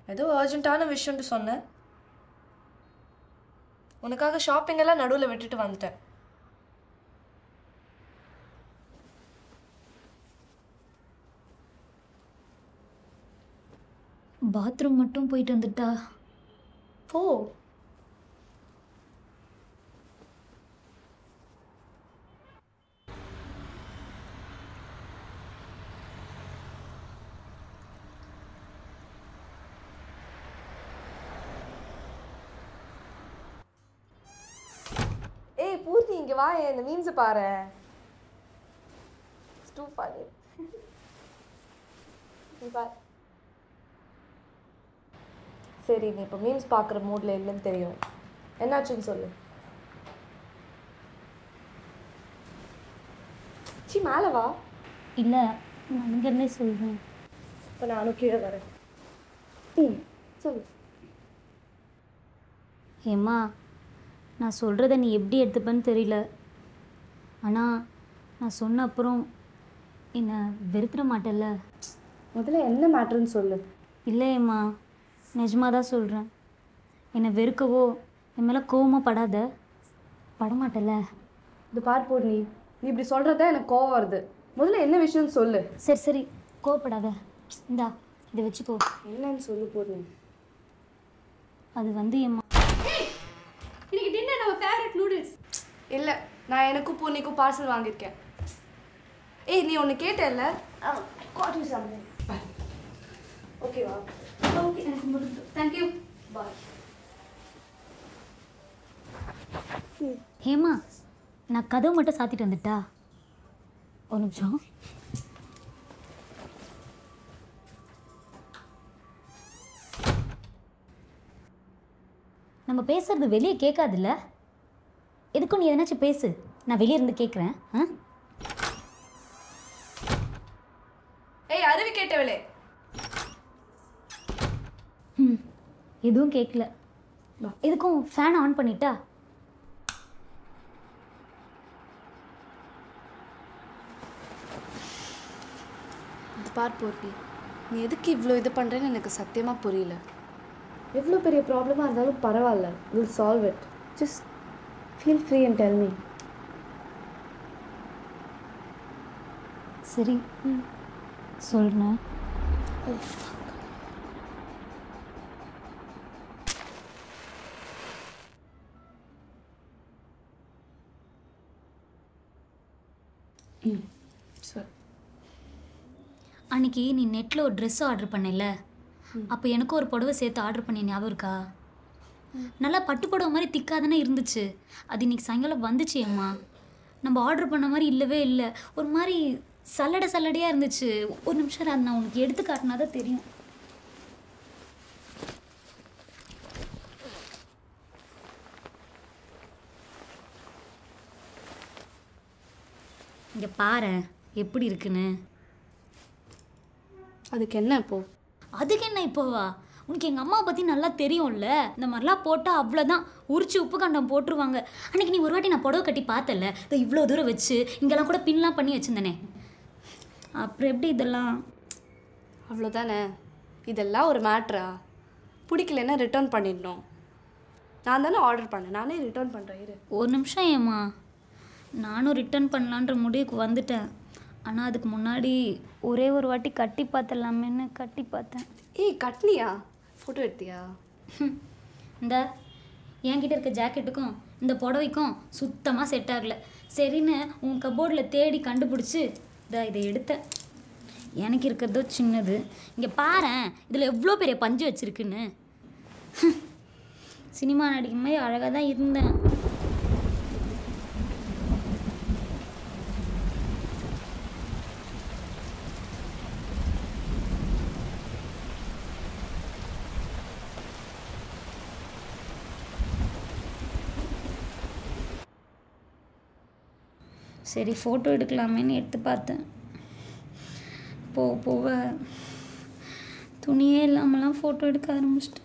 ஏதோ அர்ஜென்ட்டான விஷயம்னு சொன்னேன் உனக்காக ஷாப்பிங் எல்லாம் நடுவில் விட்டுட்டு வந்துட்டேன் பாத்ரூம் மட்டும் போயிட்டு வந்துட்டா போ ஏய் பூர்த்தி இங்க வா இந்த மீம்ஸ் பாரு இட்ஸ் டூ ஃபனி பார் சரி நீ இப்போ மீம்ஸ் பார்க்குற மூடில் இல்லைன்னு தெரியும் என்னாச்சுன்னு சொல்லு சி மேலே வா இல்லை நான் இங்கேருந்தே சொல்கிறேன் இப்போ நானும் கீழே வரேன் ம் சொல்லு ஏம்மா நான் சொல்கிறத நீ எப்படி எடுத்துப்பேன்னு தெரியல ஆனால் நான் சொன்ன அப்புறம் என்னை வெறுத்துட மாட்டேல்ல முதல்ல என்ன மேட்ருன்னு சொல்லு இல்லையேம்மா நிஜமாக தான் சொல்கிறேன் என்னை வெறுக்கவோ என் மேலே கோவமாக படாத படமாட்டல இது பார் போர் நீ நீ இப்படி சொல்கிறத எனக்கு கோவம் வருது முதல்ல என்ன விஷயம்னு சொல்லு சரி சரி கோவப்படாத இந்தா இதை வச்சுக்கோ என்னன்னு சொல்லு போர் நீ அது வந்து எம்மா இன்னைக்கு டின்னர் நம்ம ஃபேவரட் நூடுல்ஸ் இல்லை நான் எனக்கும் பூனிக்கும் பார்சல் வாங்கியிருக்கேன் ஏய் நீ ஒன்று கேட்டல காட்டன் சாப்பிடு ஓகேவா ஓகே எனக்கு தேங்க்யூ பாய் ஹேமா நான் கதவு மட்டும் சாத்திட்டு வந்துட்டா ஒரு நிமிஷம் நம்ம பேசுறது வெளியே கேட்காதுல்ல எதுக்கும் நீ எதனாச்சும் பேசு நான் வெளியே இருந்து கேட்குறேன் ஆ ஏய் அருவி கேட்டவளே ம் எதுவும் கேட்கல எதுக்கும் ஃபேன் ஆன் பண்ணிட்டா இது பார் போர்ட்டி நீ எதுக்கு இவ்வளோ இது பண்ணுறேன்னு எனக்கு சத்தியமாக புரியல எவ்வளோ பெரிய ப்ராப்ளமாக இருந்தாலும் பரவாயில்ல will solve it just feel free and tell me சரி சொல்கிறேன் சரி அன்னைக்கு நீ நெட்டில் ஒரு ட்ரெஸ் ஆர்டர் பண்ணல அப்போ எனக்கும் ஒரு புடவை சேர்த்து ஆர்டர் பண்ண ஞாபகம் இருக்கா நல்லா பட்டு புடவை மாதிரி திக்காதானே இருந்துச்சு அது இன்னைக்கு சாயங்காலம் வந்துச்சு அம்மா நம்ம ஆர்டர் பண்ண மாதிரி இல்லவே இல்லை ஒரு மாதிரி சல்லடை சல்லடையாக இருந்துச்சு ஒரு நிமிஷம் இரு, அதை நான் உனக்கு எடுத்து காட்டினா தான் தெரியும் இங்கே பாரு எப்படி இருக்குன்னு அதுக்கு என்ன இப்போ அதுக்கு என்ன இப்போவா உனக்கு எங்கள் அம்மாவை பற்றி நல்லா தெரியும்ல இந்த மாதிரிலாம் போட்டால் அவ்வளோதான் உரிச்சு உப்பு கண்டம் போட்டுருவாங்க அன்னைக்கு நீ ஒரு வாட்டி நான் புடவை கட்டி பார்த்தல இதோ இவ்வளோ தூரம் வச்சு இங்கெல்லாம் கூட பின்லாம் பண்ணி வச்சுருந்தேனே அப்புறம் எப்படி இதெல்லாம் அவ்வளோதானே இதெல்லாம் ஒரு மேட்ரா பிடிக்கலன்னா ரிட்டர்ன் பண்ணிடணும் நான் தானே ஆர்டர் பண்ணேன் நானே ரிட்டர்ன் பண்ணுறேன் இரு ஒரு நிமிஷம் ஏம்மா நானும் ரிட்டர்ன் பண்ணலான்ற முடிவுக்கு வந்துட்டேன் ஆனால் அதுக்கு முன்னாடி ஒரே ஒரு வாட்டி கட்டி பார்த்துடலாமேன்னு கட்டி பார்த்தேன் ஏய் கட்னியா ஃபோட்டோ எடுத்தியா இந்த என்கிட்ட இருக்க ஜாக்கெட்டுக்கும் இந்த புடவைக்கும் சுத்தமாக செட் ஆகல சரின்னு உன் கபோர்டில் தேடி கண்டுபிடிச்சி இதா இதை எடுத்தேன் எனக்கு இருக்கிறதோ சின்னது இங்கே பாரேன் இதில் எவ்வளோ பெரிய பஞ்சு வச்சுருக்குன்னு சினிமா நடிக்கும் மாதிரி அழகாக தான் இருந்தேன் சரி ஃபோட்டோ எடுக்கலாமேன்னு எடுத்து பார்த்தேன் போக போக துணியே இல்லாமலாம் ஃபோட்டோ எடுக்க ஆரம்பிச்சிட்டேன்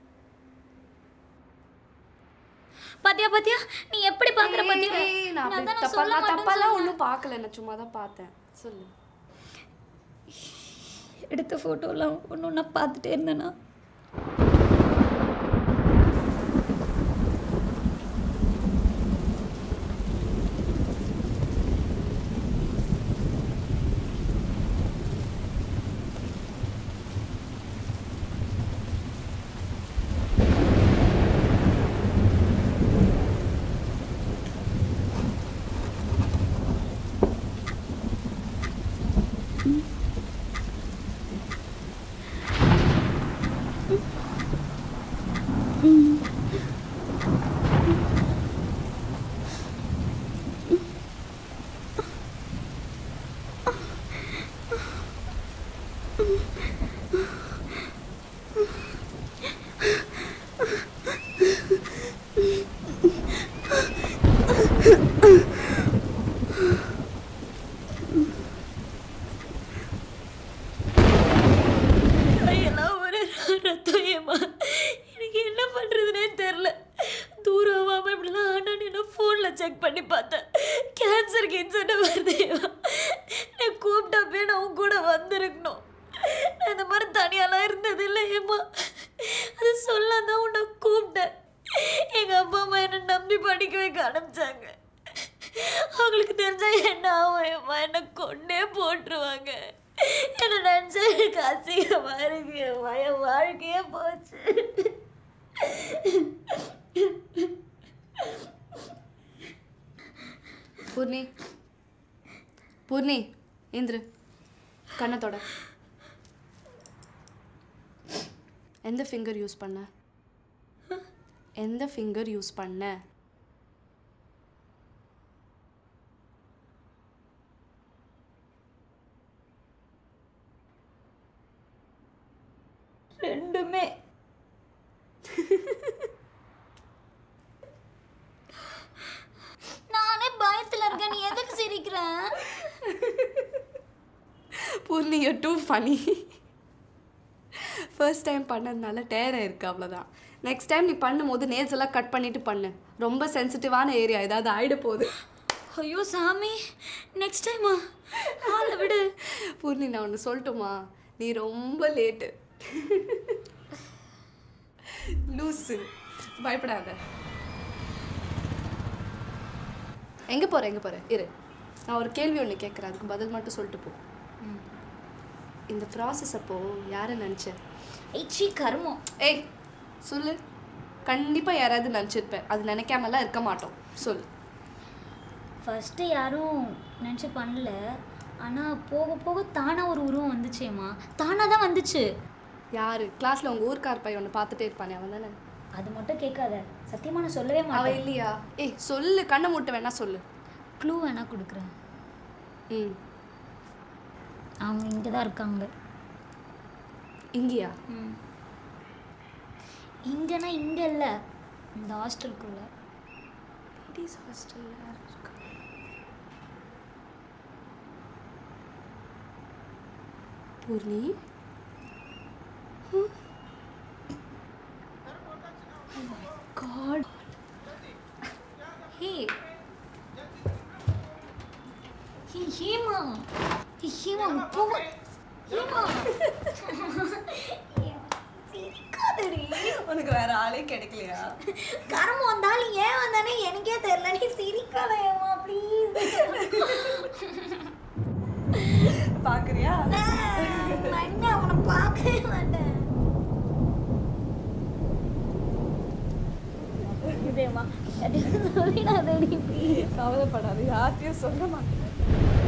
பாத்தியா பாத்தியா நீ எப்படி பார்க்குற பாத்தியா ஏய், நான் நான் அப்படி தான் தப்பா- சொல்ல நான் மாட்டேன்னு தப்பாலாம் சொன்னேன். ஒன்றும் பார்க்கல நான் சும்மா தான் பார்த்தேன் சொல்லு எடுத்த ஃபோட்டோலாம் ஒன்று ஒன்றா பார்த்துட்டே இருந்தேனா கையெல்லாம் ஒரு ரத்தம் ஏமா எனக்கு என்ன பண்ணுறதுனே தெரில தூரம் ஆகாமல் இப்படிலாம் ஆனால் நான் ஃபோனில் செக் பண்ணி பார்த்தேன் கேன்சர் கேன்சர்னு வருதேவா நான் கூப்பிட்டப்பே நான் உன் கூட வந்திருக்கணும் நான் இந்த மாதிரி தனியாலாம் இருந்தது இல்லை ஏமா அது சொல்ல தான் உன்னை கூப்பிட்டேன் எங்கள் அப்பா அம்மா என்னை நம்பி படிக்க வைக்க ஆரம்பிச்சாங்க அவங்களுக்கு தெரிஞ்சா என்ன ஆகும் ஏம்மா என்னை கொண்டே போட்டுருவாங்க என்ன நினச்சா எனக்கு அசிங்கமாக இருக்கு ஏம்மா. என் வாழ்க்கையே போச்சு பூர்ணி பூர்ணி இந்திரு கண்ணத்தோட எந்த ஃபிங்கர் யூஸ் பண்ண எந்த ஃபிங்கர் யூஸ் பண்ண ரெண்டுமே நானே பயத்தில் இருக்கேன் நீ எதுக்கு சிரிக்கிற Poorni you too funny first time பண்ணதுனால டேர் இருக்கு அவ்வளோதான் நெக்ஸ்ட் டைம் நீ பண்ணும்போது நேல்ஸ் எல்லாம் கட் பண்ணிட்டு பண்ணு ரொம்ப சென்சிட்டிவான ஏரியா ஏதாவது ஆயிட போகுது ஐயோ சாமி நெக்ஸ்ட் டைமா ஆள விடு பூர்ணி நான் ஒன்று சொல்லட்டுமா நீ ரொம்ப லேட்டு லூஸு பயப்படாத எங்கே போகிற எங்கே போகிற இரு நான் ஒரு கேள்வி ஒன்று கேட்குறேன் அதுக்கு பதில் மட்டும் சொல்லிட்டு போ இந்த ப்ராசஸ் அப்போ யாரை நினச்ச ஐச்சி கருமம் ஏய் சொல்லு கண்டிப்பாக யாராவது நினச்சிருப்பேன் அது நினைக்காமலாம் இருக்க மாட்டோம் சொல்லு ஃபஸ்ட்டு யாரும் நினச்சி பண்ணல ஆனால் போக போக தானாக ஒரு உருவம் வந்துச்சேம்மா தானாக தான் வந்துச்சு யார் கிளாஸில் உங்கள் ஊர்க்கார் பையன் ஒன்று பார்த்துட்டே இருப்பானே அவன் தானே அது மட்டும் கேட்காத சத்தியமாக நான் சொல்லவே அவ மாட்டேன் இல்லையா ஏய் சொல்லு கண்ணை மூட்ட வேணா சொல்லு க்ளூ வேணா கொடுக்குறேன் ம் அவங்க இங்கே தான் இருக்காங்க இங்கேயா இங்கேனா இங்கே இல்லை இந்த ஹாஸ்டலுக்குள்ள லேடிஸ் ஹாஸ்டலில் யார் இருக்கா Poorni God hey hey Hema hey Hema போ ஹேமா சிரிக்காதடி உனக்கு வேற ஆளே கிடைக்கலையா கரம்பு வந்தாலும் ஏன் வந்தானே எனக்கே தெரியல நீ சிரிக்காத ஏமா ப்ளீஸ் பார்க்குறியா நான் இனிமே அவனை பார்க்கவே மாட்டேன் இதேமா சொல்லிடாதடி ப்ளீஸ் கவலைப்படாது யார்கிட்டயும் சொல்ல மாட்டேன்